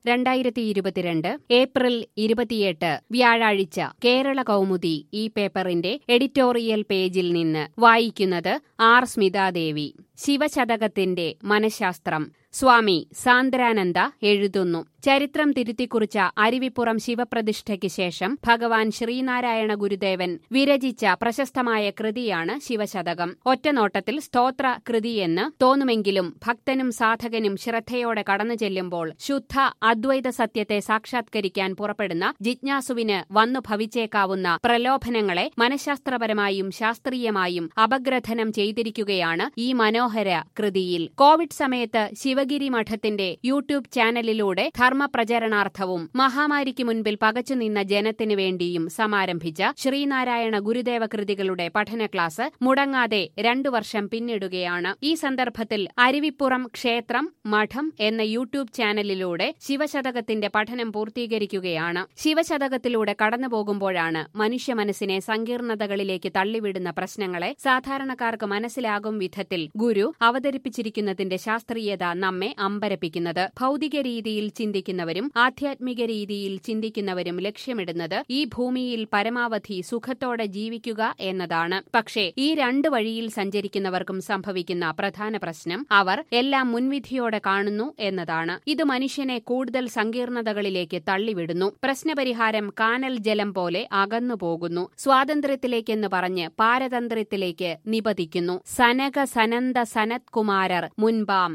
രണ്ടായിരത്തി ഇരുപത്തിരണ്ട് ഏപ്രിൽ ഇരുപത്തിയെട്ട് വ്യാഴാഴ്ച കേരള കൗമുദി ഈ പേപ്പറിന്റെ എഡിറ്റോറിയൽ പേജിൽ നിന്ന് വായിക്കുന്നത് ആർ സ്മിതാദേവി ശിവശതകത്തിന്റെ മനഃശാസ്ത്രം സ്വാമി സാന്ദ്രാനന്ദ എഴുതുന്നു ചരിത്രം തിരുത്തിക്കുറിച്ച അരുവിപ്പുറം ശിവപ്രതിഷ്ഠയ്ക്ക് ശേഷം ഭഗവാൻ ശ്രീനാരായണ ഗുരുദേവൻ വിരചിച്ച പ്രശസ്തമായ കൃതിയാണ് ശിവശതകം ഒറ്റനോട്ടത്തിൽ സ്തോത്ര കൃതിയെന്ന് തോന്നുമെങ്കിലും ഭക്തനും സാധകനും ശ്രദ്ധയോടെ കടന്നു ചെല്ലുമ്പോൾ ശുദ്ധ അദ്വൈത സത്യത്തെ സാക്ഷാത്കരിക്കാൻ പുറപ്പെടുന്ന ജിജ്ഞാസുവിന് വന്നു ഭവിച്ചേക്കാവുന്ന പ്രലോഭനങ്ങളെ മനഃശാസ്ത്രപരമായും ശാസ്ത്രീയമായും അപഗ്രഥനം ചെയ്തിരിക്കുകയാണ് ഈ മനോഹര കൃതിയിൽ കോവിഡ് സമയത്ത് ശിവഗിരി മഠത്തിന്റെ യൂട്യൂബ് ചാനലിലൂടെ ധർമ്മപ്രചരണാർത്ഥവും മഹാമാരിക്ക് മുൻപിൽ പകച്ചുനിന്ന ജനത്തിനു വേണ്ടിയും സമാരംഭിച്ച ശ്രീനാരായണ ഗുരുദേവ കൃതികളുടെ പഠന ക്ലാസ് മുടങ്ങാതെ രണ്ടു വർഷം പിന്നിടുകയാണ് ഈ സന്ദർഭത്തിൽ അരുവിപ്പുറം ക്ഷേത്രം മഠം എന്ന യൂട്യൂബ് ചാനലിലൂടെ ശിവശതകത്തിന്റെ പഠനം പൂർത്തീകരിക്കുകയാണ് ശിവശതകത്തിലൂടെ കടന്നുപോകുമ്പോഴാണ് മനുഷ്യ മനസ്സിനെ സങ്കീർണതകളിലേക്ക് തള്ളിവിടുന്ന പ്രശ്നങ്ങളെ സാധാരണക്കാർക്ക് മനസ്സിലാകും വിധത്തിൽ ഗുരു അവതരിപ്പിച്ചിരിക്കുന്നതിന്റെ ശാസ്ത്രീയത നമ്മെ അമ്പരപ്പിക്കുന്നത് ഭൗതിക രീതിയിൽ ചിന്തിക്കുന്നവരും ആധ്യാത്മിക രീതിയിൽ ചിന്തിക്കുന്നവരും ലക്ഷ്യമിടുന്നത് ഈ ഭൂമിയിൽ പരമാവധി സുഖത്തോടെ ജീവിക്കുക എന്നതാണ് പക്ഷേ ഈ രണ്ട് വഴിയിൽ സഞ്ചരിക്കുന്നവർക്കും സംഭവിക്കുന്ന പ്രധാന പ്രശ്നം അവർ എല്ലാം മുൻവിധിയോടെ കാണുന്നു എന്നതാണ് ഇത് മനുഷ്യനെ കൂടുതൽ സങ്കീർണതകളിലേക്ക് തള്ളിവിടുന്നു പ്രശ്നപരിഹാരം കാനൽ ജലം പോലെ അകന്നു പോകുന്നു സ്വാതന്ത്ര്യത്തിലേക്കെന്ന് പറഞ്ഞ് പാരതന്ത്ര്യത്തിലേക്ക് നിപതിക്കുന്നു സനക സനന്ദ സനത്കുമാരർ മുൻപാം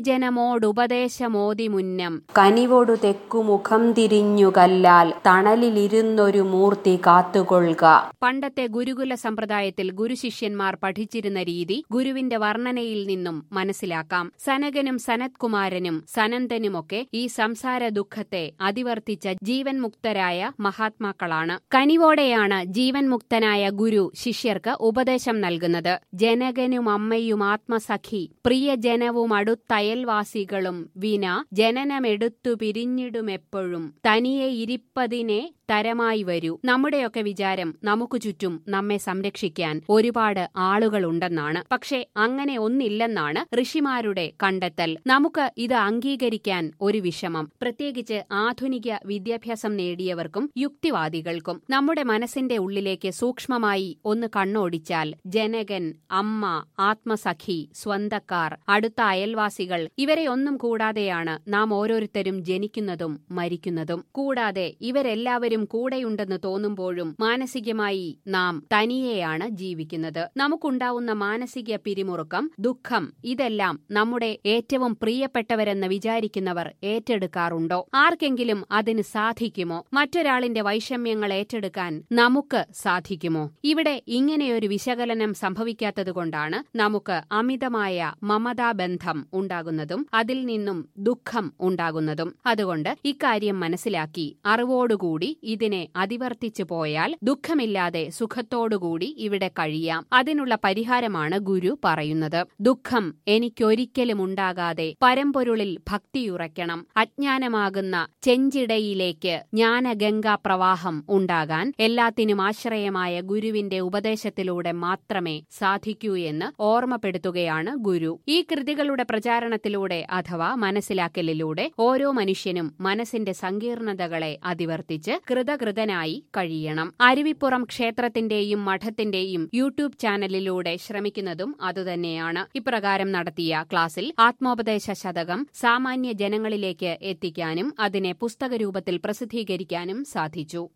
മുനിജനമോടുപദേശമോതി മുന്നം കനിവൊടു തെക്കുമുഖം തിരിഞ്ഞു കല്ലാൽ തണലിലിരുന്നൊരു മൂർത്തി കാത്തുകൊള്ളുക പണ്ടത്തെ ഗുരുകുല സമ്പ്രദായത്തിൽ ഗുരുശിഷ്യന്മാർ പഠിച്ചിരുന്ന രീതി ഗുരുവിന്റെ വർണ്ണനയിൽ നിന്നും മനസ്സിലാക്കാം സനകനും സനത്കുമാരനും സനന്ദനുമൊക്കെ ഈ സംസാര ദുഃഖത്തെ അതിവർത്തിച്ച ജീവൻ മുക്തരായ മഹാത്മാക്കളാണ് കനിവോടെയാണ് ജീവൻ മുക്തനായ ഗുരു ശിഷ്യർക്ക് ഉപദേശം നൽകുന്നത് ജനകനും അമ്മയും ആത്മസഖി പ്രിയജനവും അടുത്തയൽവാസികളും വിന ജനനമെടുത്തു പിരിഞ്ഞിടുമെപ്പോഴും തനിയെ ഇരിപ്പതിനെ തരമായി വരൂ നമ്മുടെയൊക്കെ വിചാരം നമുക്ക് ചുറ്റും നമ്മെ സംരക്ഷിക്കാൻ ഒരുപാട് ആളുകളുണ്ടെന്നാണ് പക്ഷേ അങ്ങനെ ഒന്നില്ലെന്നാണ് ഋഷിമാരുടെ കണ്ടെത്തൽ നമുക്ക് ഇത് അംഗീകരിക്കാൻ ഒരു വിഷമം പ്രത്യേകിച്ച് ആധുനിക വിദ്യാഭ്യാസം നേടിയവർക്കും യുക്തിവാദികൾക്കും നമ്മുടെ മനസ്സിന്റെ ഉള്ളിലേക്ക് സൂക്ഷ്മമായി ഒന്ന് കണ്ണോടിച്ചാൽ ജനകൻ അമ്മ ആത്മസഖി സ്വന്തക്കാർ അടുത്ത അയൽവാസികൾ ഇവരെയൊന്നും കൂടാതെയാണ് നാം ഓരോരുത്തരും ജനിക്കുന്നതും മരിക്കുന്നതും കൂടാതെ ഇവരെല്ലാവരും കൂടെയുണ്ടെന്ന് തോന്നുമ്പോഴും മാനസികമായി നാം തനിയെയാണ് ജീവിക്കുന്നത് നമുക്കുണ്ടാവുന്ന മാനസിക പിരിമുറുക്കം ദുഃഖം ഇതെല്ലാം നമ്മുടെ ഏറ്റവും പ്രിയപ്പെട്ടവരെന്ന് വിചാരിക്കുന്നവർ ഏറ്റെടുക്കാറുണ്ടോ ആർക്കെങ്കിലും അതിന് സാധിക്കുമോ മറ്റൊരാളിന്റെ വൈഷമ്യങ്ങൾ ഏറ്റെടുക്കാൻ നമുക്ക് സാധിക്കുമോ ഇവിടെ ഇങ്ങനെയൊരു വിശകലനം സംഭവിക്കാത്തതുകൊണ്ടാണ് നമുക്ക് അമിതമായ മമതാബന്ധം ഉണ്ടാകുന്നതും അതിൽ നിന്നും ദുഃഖം ഉണ്ടാകുന്നതും അതുകൊണ്ട് ഇക്കാര്യം മനസ്സിലാക്കി അറിവോടുകൂടി ഇതിനെ അതിവർത്തിച്ചു പോയാൽ ദുഃഖമില്ലാതെ സുഖത്തോടുകൂടി ഇവിടെ കഴിയാം അതിനുള്ള പരിഹാരമാണ് ഗുരു പറയുന്നത് ദുഃഖം എനിക്കൊരിക്കലും ഉണ്ടാകാതെ പരമ്പൊരുളിൽ ഭക്തിയുറയ്ക്കണം അജ്ഞാനമാകുന്ന ചെഞ്ചിടയിലേക്ക് ജ്ഞാനഗംഗാ പ്രവാഹം ഉണ്ടാകാൻ എല്ലാത്തിനും ആശ്രയമായ ഗുരുവിന്റെ ഉപദേശത്തിലൂടെ മാത്രമേ സാധിക്കൂ എന്ന് ഓർമ്മപ്പെടുത്തുകയാണ് ഗുരു ഈ കൃതികളുടെ പ്രചാരണത്തിലൂടെ അഥവാ മനസ്സിലാക്കലിലൂടെ ഓരോ മനുഷ്യനും മനസ്സിന്റെ സങ്കീർണതകളെ അതിവർത്തിച്ച് കൃതകൃതനായി കഴിയണം അരുവിപ്പുറം ക്ഷേത്രത്തിന്റെയും മഠത്തിന്റെയും യൂട്യൂബ് ചാനലിലൂടെ ശ്രമിക്കുന്നതും അതുതന്നെയാണ് ഇപ്രകാരം നടത്തിയ ക്ലാസ്സിൽ ആത്മോപദേശ ശതകം സാമാന്യ ജനങ്ങളിലേക്ക് എത്തിക്കാനും അതിനെ പുസ്തകരൂപത്തിൽ പ്രസിദ്ധീകരിക്കാനും സാധിച്ചു